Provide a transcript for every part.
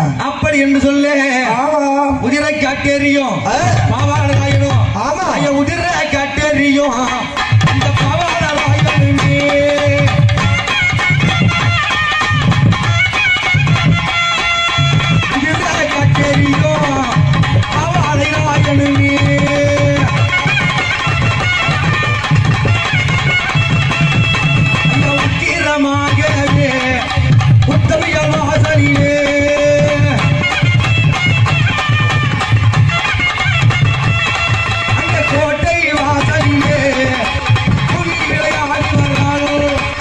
அப்படி என்று சொல்ல ஆமா உதிரை காட்டேரியும் ஆ. பாவாட ராயனும் ஆமா. ஐயா உதிரை காட்டேரியும் இந்த பாவாட ராயனுமே உதிரை காட்டேரியும் பாவாடை ராயனுமே ஐயா உக்கிரமாகவே உத்தமிய வாசலிலே அந்த கோட்டை வாசலிலே புலி விளையாடி வந்தாரோ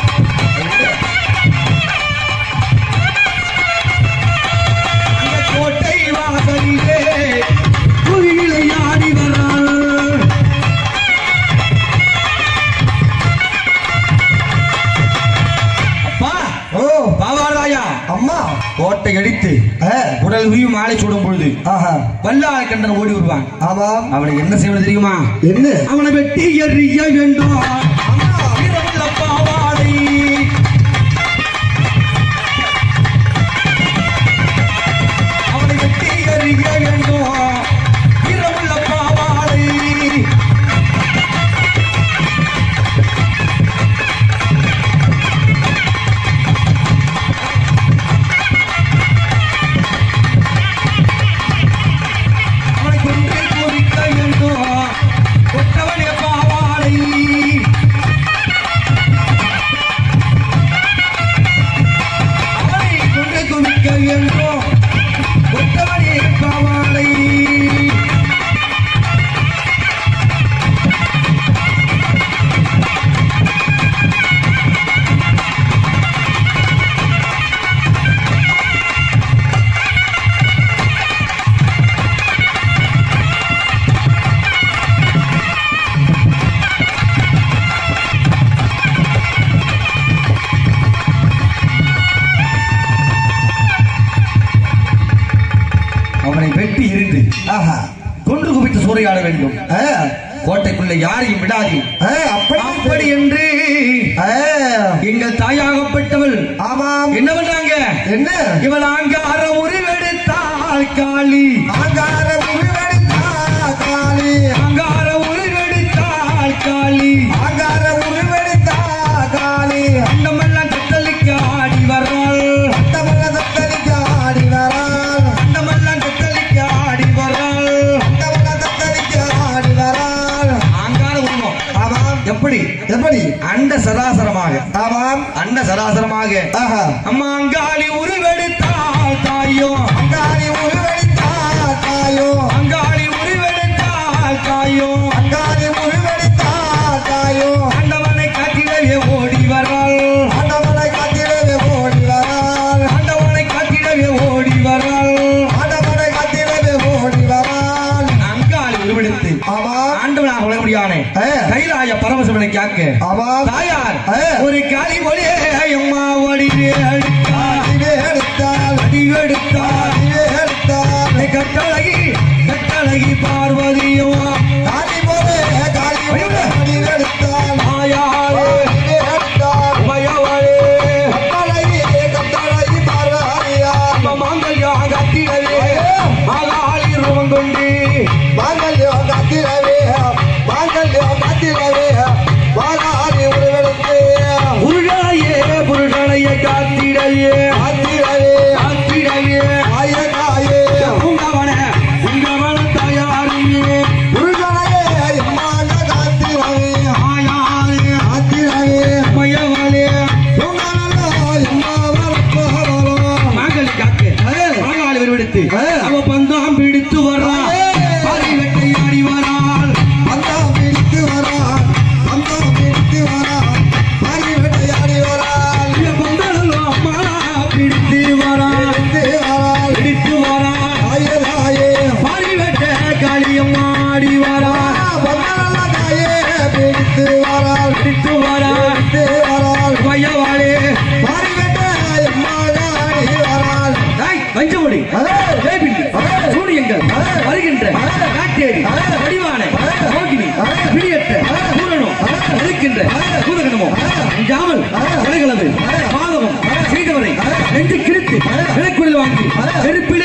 அந்த கோட்டை வாசலிலே புலி விளையாடி வந்தாரோ அப்பா ஓ பாவாராயா அம்மா கோட்டை அடித்து ஆ, உடல் உயிர் மாலை சுடும் பொழுது ஆஹா வல்லாள கண்டன் ஓடி வருவான் ஆமா அவனை என்ன செய்வது தெரியுமா என்ன அவனை வெட்டி எறிய வேண்டும் அம்மா வீரமுள்ள பாவாடை அவனை வெட்டி எறிய வேண்டும் வீரமுள்ள பாவாடை அவனை கொன்று குவிக்க வேண்டும் கொற்றவனே பாவாடை அவனை கொன்று குவிக்க வேண்டும் கொற்றவனே பாவாடை அவனை வெட்டி எறிந்து ஆஹா கொன்று குவித்து சூறையாட வேண்டும் ஆ, கோட்டைக்குள்ள யாரையும் விடாதே ஆ, அப்படி அப்படி என்று ஆ, எங்கள் தாயாகப்பட்டவள் ஆமாம் என்ன பண்றாங்க என்ன இவள் அங்கார உருவெடுத்தாள் காளி ஆங்கார உருவெடுத்தா காளி அங்கார உருவெடுத்தாள் காளி ஆங்கார உருவெடுத்தா காளி அண்டமெல்லாம் கத்தலிக்கு ஆடி வர்றாள் அண்டமல்ல தத்தளிக்க ஆடி வராள் அண்டமெல்லாம் கத்தலிக்கு ஆடி வர்றாள் அண்டமல்ல தத்தளிக்க ஆடி வராள் அங்கார உருவம் ஆமாம் எப்படி எப்படி அண்ட சராசரமாக ஆமாம் அண்ட சராசரமாக ஆஹா அம்மா அங்காளி உருவெடுத்தாள் தாயும் அங்காரி உருவெடுத்தா தாயோ அங்காளி உருவெடுத்தாள் தாயும் அங்காரி உருவெடுத்தா தாயோ ஆண்டவனை காத்திடவே ஓடி வராள் ஆண்டவனை கத்திடவே ஓடி வராள் ஆண்டவனை காத்திடவே ஓடி வராள் ஆண்டவனை கத்திடவே ஓடி வராள் அங்காளி உருவெடுத்து ஆமாம் ஆண்டவனாக உள்ள முடியானே ஆ. கைலாய பரமசிவனை காக்க ஆமாம் தாயார் ஆ. ஒரு காளி ஒளியே அம்மா வடிவே எடுத்தாள் அடிவே எடுத்தாள் வடிவெடுத்தாள் அடிவே எடுத்தாள் கட்டழகி கட்டழகி பார்வதியும் காளி போலே காளி போலே அடிவே எடுத்தாள் மாயாவே அடிவே எடுத்தாள் பயவளே கட்டழகி கட்டழகி பார்வதியா மாங்கல்யா கத்திடவே மாகாளி ரூபம் கொண்டு மாங்கல்யம் கத்திரவே மாங்கல்யம் கத்திரவே வாழாடி உருவெடுத்து புருஷனையே புருஷனையே காத்திடவே கத்திரவே காத்திடவே ஆயனாயே உங்கவன உங்கவன தயாரியே உருகனையே இம்மான காத்திரவே மாயாவே காத்திரவே பயவளே உங்களோ இம்மாவரப்போவரோ மாங்கல்ய காக்க மாகாளி உருவெடுத்து ஆ. அவ பந்தாம் பிடித்து வர்றா ஆ. பாரி வெட்டையாடி வராள் அந்தா பிடித்து வரான் அந்தா பிடித்து வரான் மாறி வேட்டையாடி வரான் இவ பந்தலோ அம்மாளா பிடித்து வராள் பிடித்து வரான் பிடித்து வராள் ஆயனாயே பாரி வெட்ட காளியம்மாடி வராள் பந்தாயே பிடித்து வரான் பிடித்து வராள் பிடித்து வரான் பயவாளே மாறி வேட்டையாடி மாறாடி வரான் டேய், வஞ்சமுடி ஏய். வேபிண்டி ஏய். சூனியங்கள் ஏய். வருகின்ற ஏய். காட்டேரி ஏய். வடிவான ஏய். மோகினி ஏய். பிடியற்ற ஏய். பூரணம் ஏய். இருக்கின்ற ஏய். பூதகணமோ ஏய். அஞ்சாமல் ஏய். கொலைகளவு ஏய். பாதகம் ஏய். செய்தவரை ஏய். நெஞ்சு கிழித்து ஏய். விலைக்குள் வாங்கி ஏய். நெருப்பிலே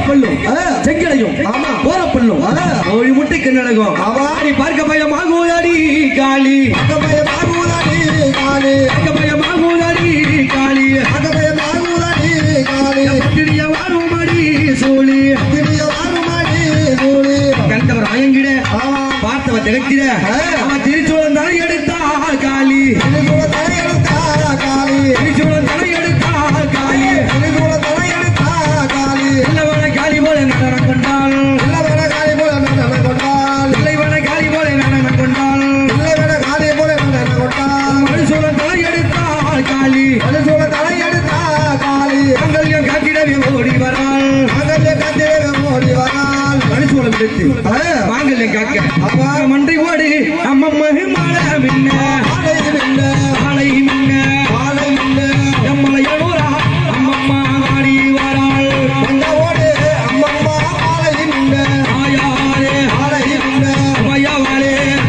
பல்லும் ஆ. செங்கலையும் ஆமா. போற பல்லும் ஆ. மொழி முட்டை கண்ணடகம் ஆமா. நீ பார்க்க பயமாகுதடி காளி அகமய பாகுதாடி காளி பார்க்க பயமாகுதடி காளி அகமய பாகுதாடி காளி பட்டினிய வாருமடி சோழி திரிய வாருமாடி சூழி கண்டவர் மயங்கிட ஆமா பார்த்தவ திகத்திட ஆ. அவன் திருச்சோழன் தலை எடுத்தா காளி திரிசூல தலையெடுத்தா காளி திருச்சோழன் தலை எடுத்தா காளி திரிசூல தலையெடுத்தா காளி நல்லவன காளி போல நடனம் கொண்டாள் இல்லவன காளி போல நடன கொண்டாள் நல்லவன காளி போல நடனம் கொண்டாள் இல்லவன காளி போல நடன கொண்டாள் மனுஷோழன் தலை எடுத்தா காளி திரிசூல தலையெடுத்தா காளி மங்கல்யம் காத்திடவே ஓடி வராள் அகல்ய கத்திரவே ஓடி வராள் மனுஷோழன் எடுத்து ஆ. மாங்கல்யம் காக்க அப்பா. மண்டை ஓடி அம்மம்ம மாலை மின்ன ஆலை மின்ன மாலை மின்ன ஆலை மின்ன எம்மலையனூரா அம்மம்மா ஆடி வராள் மண்டவோடு அம்மம்மா ஆலை மின்ன ஆயாரே ஆலை மின்ன அம்மையாவாளே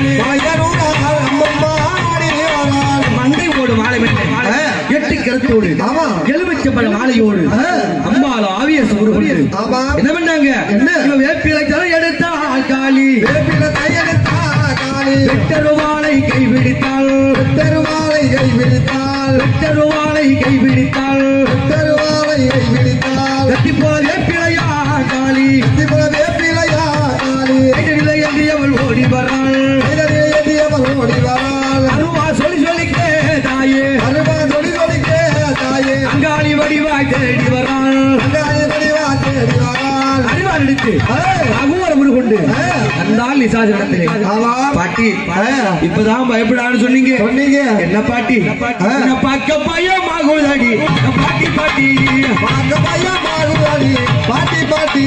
மலையனூரால் அம்மம்மா ஆடி வராள் மண்டை ஓடு மாலை மின்ன ஆ. எட்டு கருத்தோடு ஆமா. எலுமிச்சம்பழ மாலையோடு ஆ. அம்பால ஆவிய சோறு கொண்டு ஆமா. என்ன பண்ணாங்க என்ன? இவன் வேப்பிலை தலை எடுத்தா காளி வேப்பில தையெடுத்தா காளி பெட்டருவாளை கைவிடித்தாள் பெருமாளை கை விழித்தாள் பெட்டருவாளை கைவிடித்தாள் பெருமாளை கை விழித்தாள் கத்தி போல வேப்பிலையா காளி திபுல வேப்பிலையா காளி கைதடிலை என்று அவள் ஓடி வராள் கைதறிய எதியவள் ஓடி வராள் அருவா சொல்லி சொல்லிக்கே தாயே அருவா தொடி தொடிக்கே தாயே அங்காளி வடிவாய் தேடி வராள் அங்காளி வடிவா தேடி வராள் அறிவார் எடுத்து ஏய். அகுவர கொண்டு ஆ. அந்தாள் நிசாசனத்திலே ஆமா. பாட்டி ஆ. இப்பதான் பயப்படான்னு சொன்னீங்க சொன்னீங்க என்ன பாட்டி ஆ. உன்னை பார்க்க பயமாகுதடி பாட்டி பாட்டி பார்க்க பையன் மாறுவாடி பாட்டி பாட்டி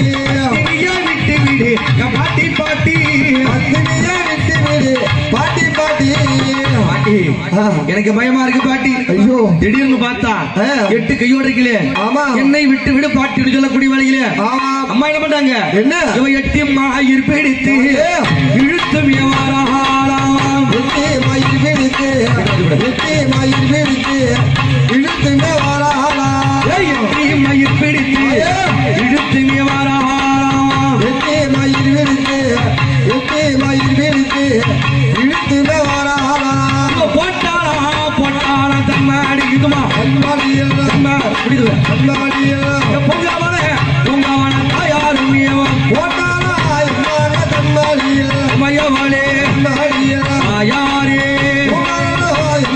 நீயே விட்டு விடு என் பாட்டி பாட்டி பத்தினியே விட்டு விடு பாட்டி பாட்டி பாட்டி ஆ. எனக்கு பயமா இருக்கு பாட்டி ஐயோ திடீர்னு பார்த்தா ஆ. எட்டு கையோட இருக்கலே ஆமா. என்னை விட்டு விடு பாட்டி சொல்லக்கூடிய வழியில ஆமா அம்மா என்ன பண்ணாங்க என்ன? இவ எட்டி மாயிர் பிடித்து ஏ. இழுத்து வியவாராம் வெட்டி மயில் விழித்து வெட்டி மயில் விழித்து இழுத்துங்க வராளா எட்டி மயிர் பிடித்து இழுத்து வியவாராம் வெட்டி மயில் விழித்து வெட்டி மயில் விழித்து இழுத்துங்க வராளா இவ போட்டாளா போட்டாளா தம்ம அடிக்குதுமா அன்பாடியில் தம்ம பிடிக்குது அன்பாடியில் பொங்கவன பொங்கவன தாயாரும் ஏவம் போட்டாளா இம்மான தன்மாடியில் மயவளே அன்பாடியில் தாயாரே போனாலோ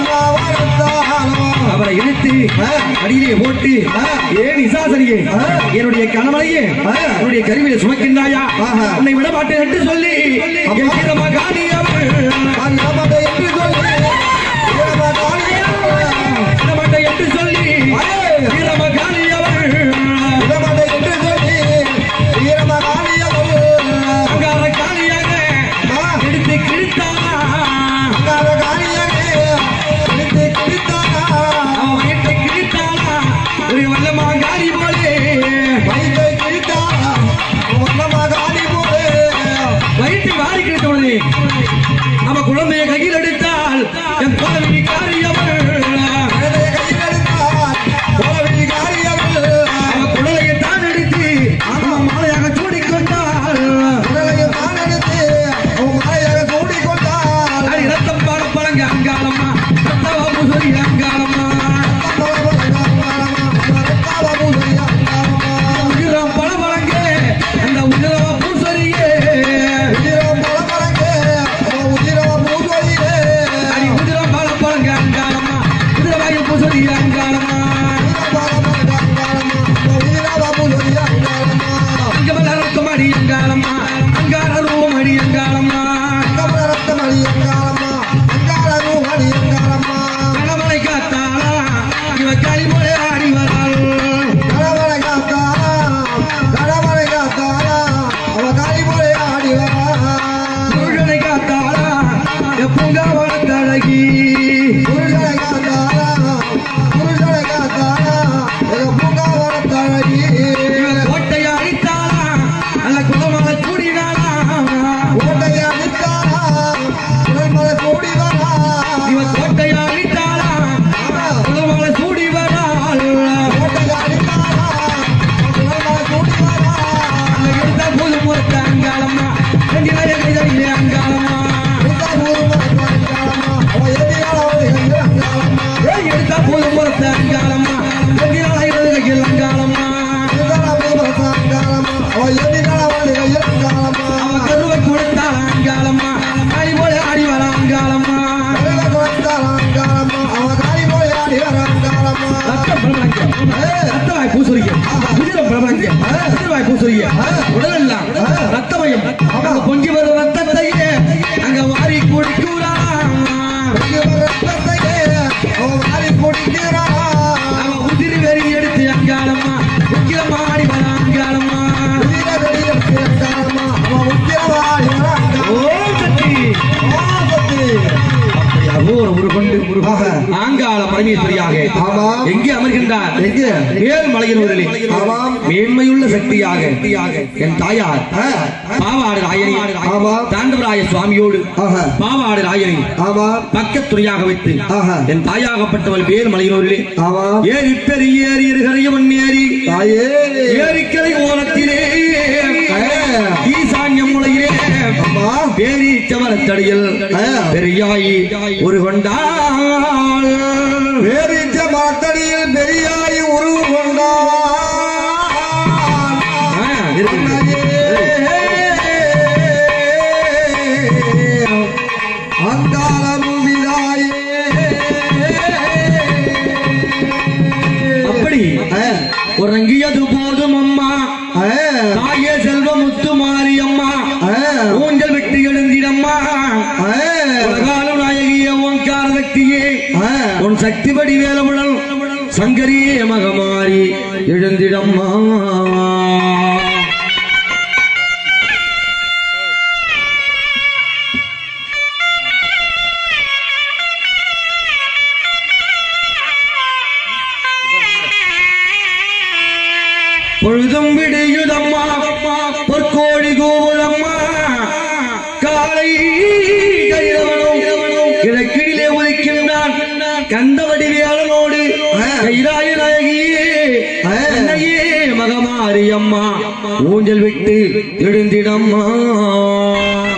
இம்மாவரத்தாலோ அவரை இழுத்து அடியிலே போட்டு ஏன் இசாசனியே என்னுடைய கணவனையே என்னுடைய கருவியை சுமக்கின்றாயா ஆஹா. உன்னை விட மாட்டேன் என்று சொல்லி என் வீரமகாணி அவள் நமதை என்று சொல்லி விட மாட்டேன் என்று சொல்லி வீரமகாணி அவள் இடமடை என்று சொல்லி வீரமகாளியவள் அங்கார காளியாக எடுத்து கிழித்தானா அங்கார காளியனே பிடித்து கிழித்தானா அவன் வயிற்றை கிழித்தானா ஒரு வல்லமா காளி போலே வயிற்றை கிழித்தானா வல்லமகாளி போலே வயிற்றை வாரி கிழித்த உடனே நம்ம குழந்தையை கையில் எடுத்தால் என் குழந்தை காரியவள் கழுதை கையில் எடுத்தார் கோலவிழி காளியவள் அவன் குழந்தையை தான் எடுத்து அவன் மாலையாக சூடிக்கொண்டாள் உடலையும் தான் எடுத்து அவன் மாலையாக சூடிக்கொண்டாள் அடி ரத்தம் பாட பழங்க அங்காளம்மா ரத்தவா முசரி அங்காளம்மா ரத்தம் திருவாய் பூசுறீங்க உதிரம் பிரபங்க திருவாய் பூசுறீங்க உடலெல்லாம் ரத்தமயம் அங்க பொங்கி வரும் ரத்தத்தையே அங்க வாரி குடிக்கிறான் அவன் வாரி குடிக்கிறான் அவன் உதிரி வெறி எடுத்து அங்காளம்மா உக்கிரமாடி வராங்காளம்மா ஓம் சக்தி அப்படியாகவோ ஒரு உருகொண்டு ஆஹா. ஆங்காள பரமேஸ்வரியாக ஆமாம். எங்கே அமர்கின்றார் எங்கே? மேல் மலையினூரிலே ஆமாம். மேன்மையுள்ள சக்தியாக என் தாயார் ஆ. பாவாடு ராயணி ஆமாம். தாண்டவராய சுவாமியோடு ஆஹா. பாவாடு ராயணி ஆமாம் பக்கத்துறையாக வைத்து ஆஹா. என் தாயாகப்பட்டவள் மேல் மலையினூரிலே ஆமாம் ஏறி பெரிய ஏறி இருகரைய மண்ணேறி தாயே ஏரிக்கரை ஓரத்திலே ஆ. ஈசான்யம் முளையிலே அம்மா பேரி சமரத்தடியில் ஆ. பெரியாயி ஒரு கொண்டாள் வேறிச்ச மரத்தடியில் பெரியாய் உருவு கொண்டான் ஆ, இருக்குது. அங்காளமும் விதாயே அப்படி உறங்கியது போதும் அம்மா தாயே செல்வ முத்து மாரியம்மா ஊஞ்சல் விட்டு எழுந்திடம்மா உலகாலும் நாயகிய ஓங்கார சக்தியே உன் சக்தி படி வேலமுடல் சங்கரியே மகமாரி எழுந்திடம்மா பொழுதும் விடியுதம்மா பொற்கோழி கூவுதம்மா காலை கைரவனும் கிழக்கிலே உதிக்கின்றான் கந்தவடி வேலனோடு கைராய நாயகியே அன்னையே மகமாரி அம்மா ஊஞ்சல் விட்டு எழுந்திடம்மா